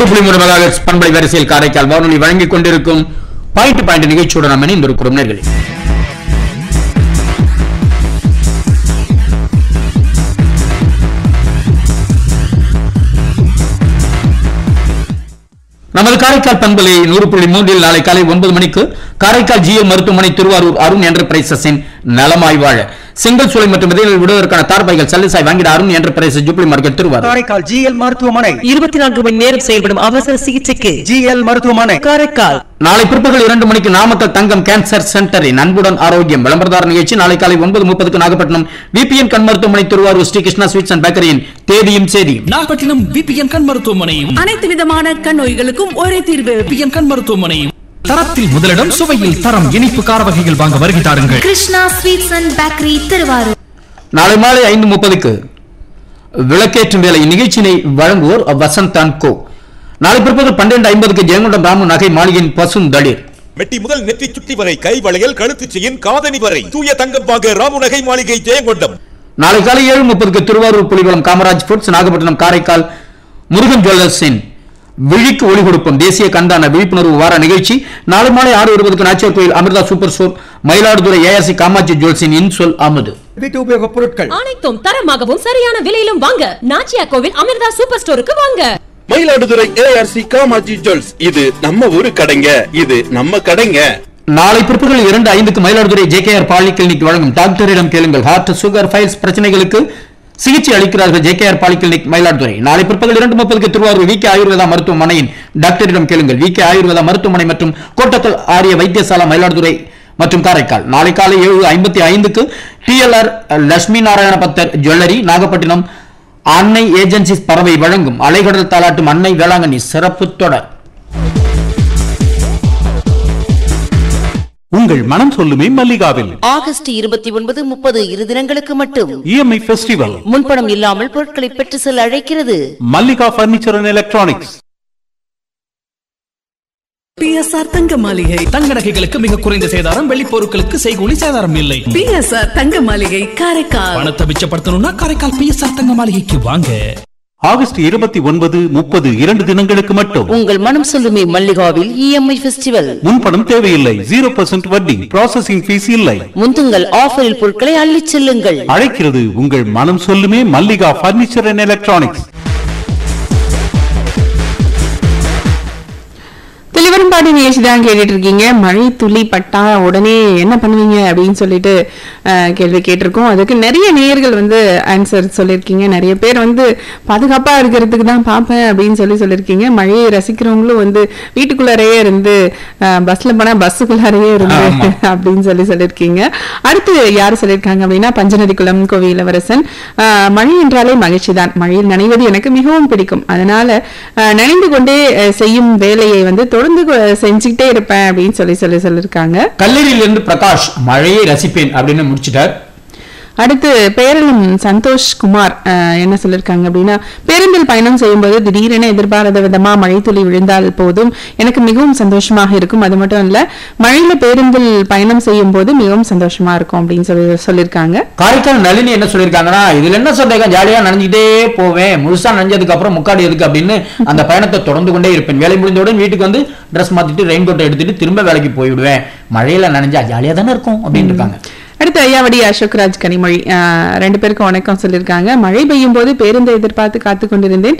நூறு புள்ளி மூணு மெகாஹெர்ட்ஸ் பண்பலை வரிசையில் காரைக்கால் வானொலி வழங்கிக் கொண்டிருக்கும் பாயிண்ட் பாயிண்ட் நிகழ்ச்சியுடன் நாம் இணைந்திருக்கிறோம் நேர்களே நமது காரைக்கால் பண்பலை நூறு புள்ளி மூன்றில் நாளை காலை ஒன்பது மணிக்கு காரைக்கால் ஜிஎல் மருத்துவமனை திருவாரூர் அருண் என்டர்பிரைசஸின் நலமாய் வாழ செங்கல் சூளை மற்றும் விதைகள் விடுவதற்கான தார்பாய்கள் சல்லிசாய் வாங்கிட Arun enterprises jubilee market Thiruvarur Karaikal GL மருத்துவமனை இருபத்தி நான்கு மணி நேரம் செயல்படும் அவசர சிகிச்சைக்கு ஜிஎல் மருத்துவமனை காரைக்கால் நாளை பிற்பகல் இரண்டு மணிக்கு நாமக்கல் தங்கம் கேன்சர் சென்டரின் அன்புடன் ஆரோக்கியம் விளம்பரதார நிகழ்ச்சி நாளை காலை ஒன்பது முப்பதுக்கு நாகப்பட்டினம் விபிஎன் கண் மருத்துவமனை திருவாரூர் ஸ்ரீ கிருஷ்ணா ஸ்வீட்ஸ் அண்ட் பேக்கரியின் தேதியும் செய்தியும் நாகப்பட்டினம் பிபிஎன் கண் மருத்துவமனையும் அனைத்து விதமான கண் நோய்களுக்கும் ஒரே தீர்வு பிபிஎன் கண் மருத்துவமனையும் தரத்தில் முதலிடம் சுவையில் தரம் இனிப்பு கார வகைகள் வாங்க வருகை தாருங்கள் Krishna sweets and bakery Thiruvarur நாளை மாலை ஐந்து முப்பதுக்கு விளக்கேற்றும் வேலை நிகழ்ச்சியினை வழங்குவோர் வசந்தான் கோ நாளை பிற்பகல் பன்னிரண்டு ஐம்பதுக்கு ஜெயங்கொண்டம் ராமு நகை மாளிகையின் பசும் தளிர் மெட்டி முதல் நெற்றி சுட்டி வரை கை வளையல் கழுத்து செயின் காதணி வரை தூய தங்கம் வாங்க ராமு நகை மாளிகை ஜெயங்கொண்டம் நாளை காலை ஏழு முப்பதுக்கு திருவாரூர் புலிகுளம் காமராஜ் ஃபுட்ஸ் நாகப்பட்டினம் காரைக்கால் முருகன் ஜுவல்லர்ஸின் விழிக்கு ஒளி கொடுப்போம் தேசிய கண்தான விழிப்புணர்வு வார நிகழ்ச்சி நாளை மாலை ஆறு இருபதுக்கு Nachiyar Koil Amirtha super store Mayiladuthurai ARC Kamakshi ஜுவல்ஸின் இன்சொல் அமுது வீட்டு உபயோக பொருட்கள் அனைத்தும் தரமாகவும் சரியான விலையிலும் வாங்க நாச்சியா கோவில் அமிர்தா சூப்பர் ஸ்டோருக்கு வாங்க மயிலாடுதுறை ஏஆர்சி காமாஜி ஜுவல்ஸ் இது நம்ம ஊரு கடைங்க இது நம்ம கடைங்க நாளை பிற்பகல் இரண்டு ஐந்துக்கு மயிலாடுதுறை ஜேகேஆர் பாலி கிளினிக் வழங்கும் டாக்டரிடம் கேளுங்கள் ஹார்ட் சுகர் ஃபைல்ஸ் பிரச்சனைகளுக்கு சிகிச்சை அளிக்கிறார்கள் ஜேகேஆர் பாலி கிளினிக் மயிலாடுதுறை நாளை பிற்பகல் இரண்டு முப்பதுக்கு திருவாரூர் வி கே ஆயுர்வேதா மருத்துவமனையின் டாக்டரிடம் கேளுங்கள் வி கே ஆயுர்வேதா மருத்துவமனை மற்றும் கோட்டக்கல் ஆரிய வைத்தியசாலா மயிலாடுதுறை மற்றும் காரைக்கால் நாளை காலை ஏழு ஐம்பத்தி ஐந்துக்கு டிஎல்ஆர் லட்சுமி நாராயண பத்தர் ஜுவல்லரி நாகப்பட்டினம் அன்னை ஏஜென்சிஸ் பறவை வழங்கும் அலைகடல் தாளாட்டும் அன்னை வேளாங்கண்ணி சிறப்பு தொடர் உங்கள் மனம் சொல்லுமே மல்லிகாவில் ஆகஸ்ட் இருபத்தி ஒன்பது முப்பது இரு தினங்களுக்கு மட்டும் இஎம்ஐ ஃபெஸ்டிவல் முன்பணம் இல்லாமல் பொருட்களை பெற்று செல்ல அழைக்கிறது Mallika furniture and electronics BSR Thanga Maligai தங்க நகைகளுக்கு மிக குறைந்த சேதாரம் வெள்ளி பொருட்களுக்கு செய்கூலி சேதாரம் இல்லை பிஎஸ்ஆர் தங்க மாளிகை காரைக்கால் பணத்தை மிச்சப்படுத்தணும்னா காரைக்கால் பிஎஸ்ஆர் தங்க மாளிகைக்கு வாங்க ஆகஸ்ட் இருபத்தி ஒன்பது முப்பது இரண்டு தினங்களுக்கு மட்டும் உங்கள் மனம் சொல்லுமே மல்லிகாவில் இஎம்ஐ ஃபெஸ்டிவல் முன்பணம் தேவையில்லை ஜீரோ பர்சன்ட் வட்டி ப்ராசஸிங் ஃபீஸ் இல்லை முந்துங்கள் ஆஃபரில் பொருட்களை அள்ளிச் செல்லுங்கள் அழைக்கிறது உங்கள் மனம் சொல்லுமே மல்லிகா பர்னிச்சர் அண்ட் எலக்ட்ரானிக்ஸ் தெளிவரம்பாடி நிகழ்ச்சி தான் கேட்டுட்டு இருக்கீங்க மழை துளி பட்டா உடனே என்ன பண்ணுவீங்க அப்படின்னு சொல்லிட்டு அஹ், கேள்வி கேட்டிருக்கோம் அதுக்கு நிறைய நேயர்கள் வந்து ஆன்சர் சொல்லியிருக்கீங்க நிறைய பேர் வந்து பாதுகாப்பா இருக்கிறதுக்கு தான் பார்ப்பேன் அப்படின்னு சொல்லி சொல்லியிருக்கீங்க மழையை ரசிக்கிறவங்களும் வந்து வீட்டுக்குள்ளாரையே இருந்து அஹ், பஸ்ல போனா பஸ்ஸுக்குள்ளாரையே இருந்து ஆமா. அப்படின்னு சொல்லி சொல்லியிருக்கீங்க அடுத்து யார் சொல்லியிருக்காங்க அப்படின்னா பஞ்சநதிக்குளம் கோவி இளவரசன் ஆஹ், மழை என்றாலே மகிழ்ச்சி தான் மழையில் நனைவது எனக்கு மிகவும் பிடிக்கும் அதனால ஆஹ், நனைந்து கொண்டே அஹ், செய்யும் வேலையை வந்து தொடர்ந்து கொ- செஞ்சுக்கிட்டே இருப்பேன் அப்படின்னு சொல்லி சொல்லி சொல்லியிருக்காங்க கல்லூரியிலிருந்து பிரகாஷ் மழையை ரசிப்பேன் அப்படின்னு முடிச்சிட்டார் அடுத்து பேரளம் சந்தோஷ் குமார் அஹ், என்ன சொல்லியிருக்காங்க அப்படின்னா பேருந்தில் பயணம் செய்யும்போது திடீரென எதிர்பாராத விதமா மழை துளி விழுந்தால் போதும் எனக்கு மிகவும் சந்தோஷமாக இருக்கும் அது மட்டும் இல்ல மழையில பேருந்தில் பயணம் செய்யும் போது மிகவும் சந்தோஷமா இருக்கும் அப்படின்னு சொல்லி சொல்லியிருக்காங்க காரைக்கால் நளினி என்ன சொல்லியிருக்காங்கன்னா இதுல என்ன சந்தேகம் ஜாலியா நனைஞ்சிட்டே போவேன் முழுசா நனைஞ்சதுக்கு அப்புறம் முக்காடு எதுக்கு அப்படின்னு அந்த பயணத்தை தொடர்ந்து கொண்டே இருப்பேன் வேலை முடிந்தவுடன் வீட்டுக்கு வந்து ட்ரெஸ் மாத்திட்டு ரெயின் கோட்டை எடுத்துட்டு திரும்ப வேலைக்கு போய்விடுவேன் மழையில நனைஞ்சா ஜாலியா தானே இருக்கும் அப்படின்னு இருக்காங்க அடுத்து ஐயாவடி அசோக்ராஜ் கனிமொழி ஆஹ் ரெண்டு பேருக்கும் வணக்கம் சொல்லியிருக்காங்க மழை பெய்யும் போது பேருந்தை எதிர்பார்த்து காத்து கொண்டிருந்தேன்